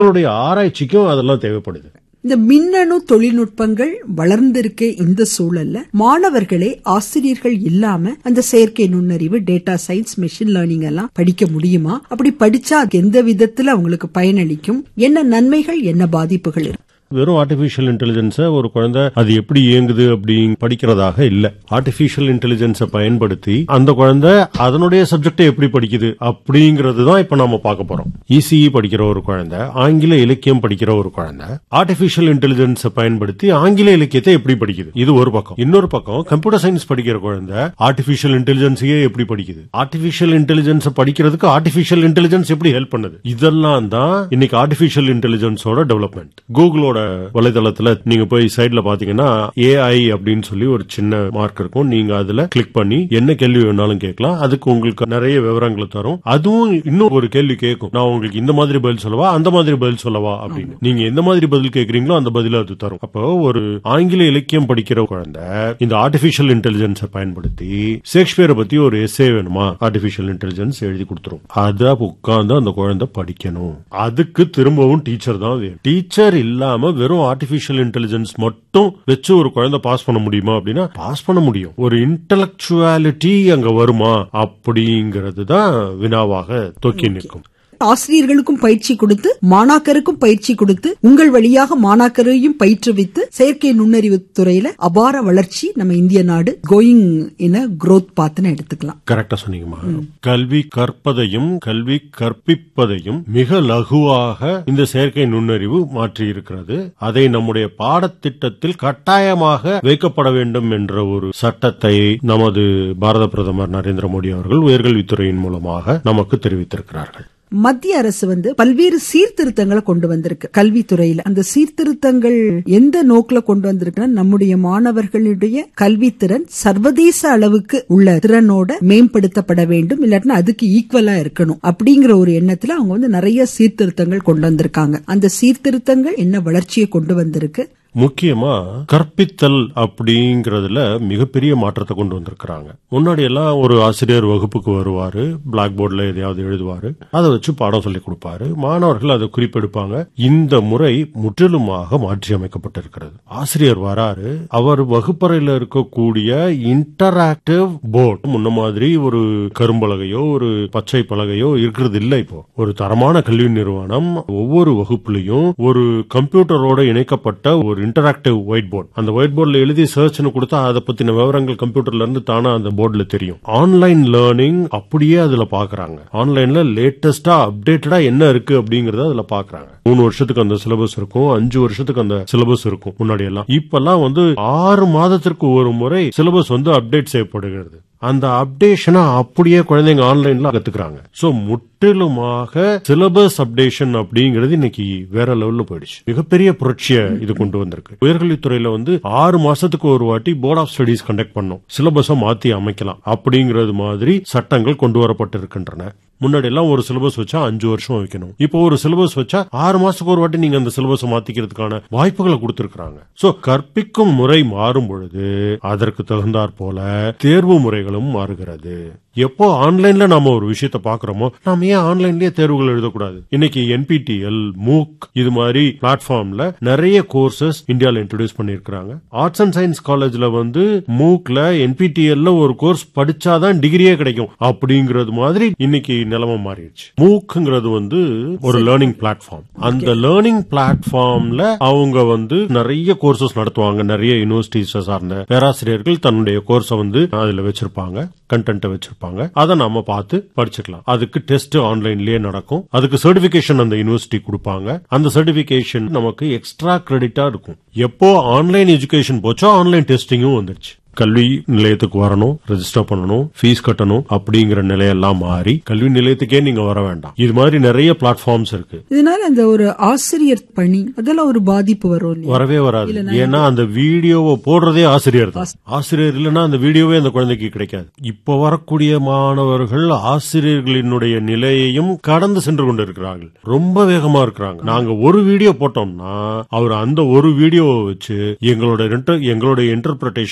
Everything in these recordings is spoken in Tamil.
அவங்களுடைய ஆராய்ச்சிக்கும் அதெல்லாம் தேவைப்படுது இந்த மின்னணு தொழில்நுட்பங்கள் வளர்ந்திருக்க இந்த சூழல்ல மாணவர்களே ஆசிரியர்கள் இல்லாம அந்த செயற்கை நுண்ணறிவு டேட்டா சயின்ஸ் மெஷின் லேர்னிங் எல்லாம் படிக்க முடியுமா அப்படி படிச்சா அது எந்த விதத்துல அவங்களுக்கு பயனளிக்கும் என்ன நன்மைகள் என்ன பாதிப்புகள் இருக்கு வெறும் ஆர்டிபிஷியல் இன்டெலிஜென்ஸை ஒரு குழந்தை அது எப்படி இயங்குது அப்படி படிக்கிறதாக இல்ல ஆர்டிபிஷியல் இன்டெலிஜென்ஸை பயன்படுத்தி அந்த குழந்தை அதனுடைய சப்ஜெக்டை எப்படி படிக்குது அப்படிங்கிறது தான் இப்ப நாம பார்க்க போறோம் இசிஇ படிக்கிற ஒரு குழந்தை ஆங்கில இலக்கியம் படிக்கிற ஒரு குழந்தை ஆர்டிபிஷியல் இன்டெலிஜென்ஸை பயன்படுத்தி ஆங்கில இலக்கியத்தை எப்படி படிக்குது இது ஒரு பக்கம் இன்னொரு பக்கம் கம்ப்யூட்டர் சயின்ஸ் படிக்கிற குழந்தை ஆர்டிபிஷியல் இன்டெலிஜென்ஸையே எப்படி படிக்குது ஆர்டிபிஷியல் இன்டெலிஜென்ஸ் படிக்கிறதுக்கு ஆர்டிபிஷியல் இன்டெலிஜென்ஸ் எப்படி ஹெல்ப் பண்ணுது இதெல்லாம் தான் இன்னைக்கு ஆர்டிபிஷியல் இன்டெலிஜென்ஸோட டெவலப்மெண்ட் கூகுளோட வலைதளத்துல நீங்க போய் சைட்ல பாத்தீங்கன்னா ஏஐ அப்படின்னு சொல்லி ஒரு சின்ன மார்க் இருக்கும் நீங்க அதுல கிளிக் பண்ணி என்ன கேள்வி வேணாலும் கேட்கலாம் அதுக்கு உங்களுக்கு நிறைய விவரங்களை தரும் அதுவும் இன்னும் ஒரு கேள்வி கேட்கும் நான் உங்களுக்கு இந்த மாதிரி பதில் சொல்லவா அந்த மாதிரி பதில் சொல்லவா அப்படின்னு நீங்க எந்த மாதிரி பதில் கேக்குறீங்களோ அந்த பதில அது தரும் அப்போ ஒரு ஆங்கில இலக்கியம் படிக்கிற குழந்தை இந்த ஆர்டிபிஷியல் இன்டெலிஜென்ஸை பயன்படுத்தி ஷேக்ஸ்பியரை பத்தி ஒரு எஸ்ஏ வேணுமா ஆர்டிபிஷியல் இன்டெலிஜென்ஸ் எழுதி கொடுத்துரும் அத உட்கார்ந்து அந்த குழந்தை படிக்கணும் அதுக்கு திரும்பவும் டீச்சர் தான் வேணும் டீச்சர் இல்லாம வெறும் ஆர்டிபிஷியல் இன்டெலிஜென்ஸ் மட்டும் வச்சு ஒரு குழந்தை பாஸ் பண்ண முடியுமா அப்படின்னா பாஸ் பண்ண முடியும் ஒரு இன்டலெக்சுவாலிட்டி அங்க வருமா அப்படிங்கிறது தான் வினாவாக தொக்கி நிற்கும் ஆசிரியர்களுக்கும் பயிற்சி கொடுத்து மாணாக்கருக்கும் பயிற்சி கொடுத்து உங்கள் வழியாக மாணாக்கரையும் பயிற்றுவித்து செயற்கை நுண்ணறிவு துறையில அபார வளர்ச்சி நம்ம இந்திய நாடு கோயிங் இன குரோத் பாத்துன்னு எடுத்துக்கலாம் கரெக்டா சொன்னீங்கம்மா கல்வி கற்பதையும் கல்வி கற்பிப்பதையும் மிக லகுவாக இந்த செயற்கை நுண்ணறிவு மாற்றி இருக்கிறது அதை நம்முடைய பாடத்திட்டத்தில் கட்டாயமாக வைக்கப்பட வேண்டும் என்ற ஒரு சட்டத்தை நமது பாரத பிரதமர் நரேந்திர மோடி அவர்கள் உயர்கல்வித்துறையின் மூலமாக நமக்கு தெரிவித்திருக்கிறார்கள் மத்திய அரசு வந்து பல்வேறு சீர்திருத்தங்களை கொண்டு வந்திருக்கு கல்வித்துறையில அந்த சீர்திருத்தங்கள் எந்த நோக்கில கொண்டு வந்திருக்குன்னா நம்முடைய மாணவர்களுடைய கல்வித்திறன் சர்வதேச அளவுக்கு உள்ள திறனோட மேம்படுத்தப்பட வேண்டும் இல்லாட்டினா அதுக்கு ஈக்குவலா இருக்கணும் அப்படிங்கிற ஒரு எண்ணத்துல அவங்க வந்து நிறைய சீர்திருத்தங்கள் கொண்டு வந்திருக்காங்க அந்த சீர்திருத்தங்கள் என்ன வளர்ச்சியை கொண்டு வந்திருக்கு முக்கியமா கற்பித்தல் அப்படிங்கறதுல மிகப்பெரிய மாற்றத்தை கொண்டு வந்திருக்கிறாங்க முன்னாடி எல்லாம் ஒரு ஆசிரியர் வகுப்புக்கு வருவாரு பிளாக் போர்டுல எதையாவது எழுதுவாரு அதை வச்சு பாடம் சொல்லி கொடுப்பாரு மாணவர்கள் அதை குறிப்பெடுப்பாங்க இந்த முறை முற்றிலுமாக மாற்றி அமைக்கப்பட்டிருக்கிறது ஆசிரியர் வராரு அவர் வகுப்பறையில இருக்கக்கூடிய இன்டராக்டிவ் போர்டு முன்ன மாதிரி ஒரு கரும்பலகையோ ஒரு பச்சை பலகையோ இருக்கிறது இல்லை இப்போ ஒரு தரமான கல்வி நிறுவனம் ஒவ்வொரு வகுப்புலையும் ஒரு கம்ப்யூட்டரோட இணைக்கப்பட்ட ஒரு இன்டராக்டிவ் ஒயிட் போர்டு அந்த ஒயிட் போர்டுல எழுதி சர்ச்னு கொடுத்தா அதை பத்தின விவரங்கள் கம்ப்யூட்டர்ல இருந்து தானா அந்த போர்டுல தெரியும் ஆன்லைன் லேர்னிங் அப்படியே அதுல பாக்குறாங்க ஆன்லைன்ல லேட்டஸ்டா அப்டேட்டடா என்ன இருக்கு அப்படிங்கறத அதுல பாக்குறாங்க மூணு வருஷத்துக்கு அந்த சிலபஸ் இருக்கும் அஞ்சு வருஷத்துக்கு அந்த சிலபஸ் இருக்கும் முன்னாடி எல்லாம் இப்பெல்லாம் வந்து ஆறு மாதத்திற்கு ஒரு முறை சிலபஸ் வந்து அப்டேட் செய்யப்படுகிறது அந்த அப்டேஷனை அப்படியே குழந்தைங்க ஆன்லைன்ல கத்துக்கிறாங்க சோ முற்றிலுமாக சிலபஸ் அப்டேஷன் அப்படிங்கிறது இன்னைக்கு வேற லெவல்ல போயிடுச்சு மிகப்பெரிய புரட்சியை இது கொண்டு வந்திருக்கு உயர்கல்வித்துறையில வந்து ஆறு மாசத்துக்கு ஒரு வாட்டி போர்ட் ஆஃப் ஸ்டடிஸ் கண்டக்ட் பண்ணும் சிலபஸை மாத்தி அமைக்கலாம் அப்படிங்கிறது மாதிரி சட்டங்கள் கொண்டு வரப்பட்டிருக்கின்றன முன்னாடி எல்லாம் ஒரு சிலபஸ் வச்சா அஞ்சு வருஷம் வைக்கணும் இப்போ ஒரு சிலபஸ் வச்சா ஆறு மாசத்துக்கு ஒரு வாட்டி நீங்க அந்த சிலபஸ் மாத்திக்கிறதுக்கான வாய்ப்புகளை கொடுத்திருக்காங்க சோ கற்பிக்கும் முறை மாறும் பொழுது அதற்கு தகுந்தாற் போல தேர்வு முறைகளும் மாறுகிறது எப்போ ஆன்லைன்ல நாம ஒரு விஷயத்த பாக்குறோமோ நாம ஏன் ஆன்லைன்லயே தேர்வுகள் எழுதக்கூடாது இன்னைக்கு என்பிடிஎல் மூக் இது மாதிரி பிளாட்ஃபார்ம்ல நிறைய கோர்சஸ் இந்தியால இன்ட்ரோடியூஸ் பண்ணிருக்காங்க ஆர்ட்ஸ் அண்ட் சயின்ஸ் காலேஜ்ல வந்து மூக்ல என்பிடிஎல்ல ஒரு கோர்ஸ் படிச்சாதான் டிகிரியே கிடைக்கும் அப்படிங்கறது மாதிரி இன்னைக்கு நிலைமை மாறிடுச்சு மூக்குங்கிறது வந்து ஒரு லேர்னிங் பிளாட்ஃபார்ம் அந்த லேர்னிங் பிளாட்ஃபார்ம்ல அவங்க வந்து நிறைய கோர்சஸ் நடத்துவாங்க நிறைய யூனிவர்சிட்டிஸ் சார்ந்த பேராசிரியர்கள் தன்னுடைய கோர்ஸை வந்து அதுல வச்சிருப்பாங்க கண்டென்ட்டை வச்சிருப்பாங்க அதை நாம பார்த்து படிச்சுக்கலாம் அதுக்கு டெஸ்ட் ஆன்லைன்லயே நடக்கும் அதுக்கு சர்டிபிகேஷன் அந்த யூனிவர்சிட்டி கொடுப்பாங்க அந்த சர்டிபிகேஷன் நமக்கு எக்ஸ்ட்ரா கிரெடிட்டா இருக்கும் எப்போ ஆன்லைன் எஜுகேஷன் போச்சோ ஆன்லைன் டெஸ்டிங்கும் வந்துருச்சு கல்வி நிலையத்துக்கு வரணும் ரெஜிஸ்டர் பண்ணணும் ஃபீஸ் கட்டணும் அப்படிங்கிற நிலையெல்லாம் மாறி கல்வி நிலையத்துக்கே நீங்க வர வேண்டாம் இது மாதிரி நிறைய பிளாட்ஃபார்ம்ஸ் இருக்கு இதனால அந்த ஒரு ஆசிரியர் பணி அதெல்லாம் ஒரு பாதிப்பு வரும் இல்லையா? வரவே வராது ஏன்னா அந்த வீடியோவை போடுறதே ஆசிரியர் தான் ஆசிரியர் இல்லைன்னா அந்த வீடியோவே அந்த குழந்தைக்கு கிடைக்காது இப்ப வரக்கூடிய மாணவர்கள் ஆசிரியர்களினுடைய நிலையையும் கடந்து சென்று கொண்டிருக்கிறார்கள் ரொம்ப வேகமா இருக்கிறாங்க நாங்க ஒரு வீடியோ போட்டோம்னா அவர் அந்த ஒரு வீடியோவை வச்சு எங்களோட inter- எங்களுடைய இன்டர்பிரேஷனை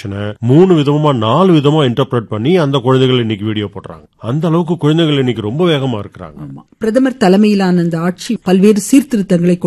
மூணு விதமா நாலு விதமா இன்டர்பிரட் பண்ணி அந்த குழந்தைகள் இன்னைக்கு வீடியோ போடுறாங்க அந்த அளவுக்கு குழந்தைகள் இன்னைக்கு ரொம்ப வேகமா இருக்கிறாங்க ஆமா பிரதமர் தலைமையிலான இந்த ஆட்சி பல்வேறு சீர்திருத்தங்களை